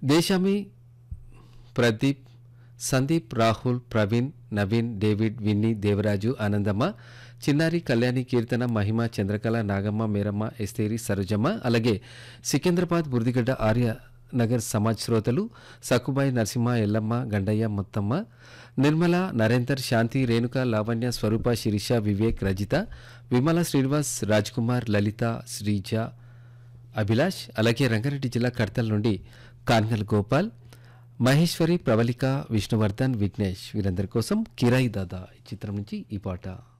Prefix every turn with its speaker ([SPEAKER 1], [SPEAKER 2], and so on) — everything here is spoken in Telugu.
[SPEAKER 1] దేశామి ప్రదీప్ సందీప్ రాహుల్ ప్రవీణ్ నవీన్ డేవిడ్ విన్నీ దేవరాజు ఆనందమ్మ చిన్నారి కళ్యాణి కీర్తన మహిమ చంద్రకళ నాగమ్మ మేరమ్మ ఎస్తేరి సరోజమ్మ అలాగే సికింద్రాబాద్ బుర్దిగడ్డ ఆర్య నగర్ సమాజ్ శ్రోతలు సక్కుబాయి నరసింహ ఎల్లమ్మ గండయ్య మొత్తమ్మ నిర్మల నరేందర్ శాంతి రేణుక లావణ్య స్వరూప శిరీష వివేక్ రజిత విమల శ్రీనివాస్ రాజ్ కుమార్ లలిత శ్రీజ అభిలాష్ అలాగే రంగారెడ్డి జిల్లా కడతల నుండి కాన్గల్ గోపాల్ మహేశ్వరి ప్రవళిక విష్ణువర్ధన్ విఘ్నేష్ వీరందరి కోసం కిరాయి దాదా ఈ చిత్రం నుంచి ఈ పాట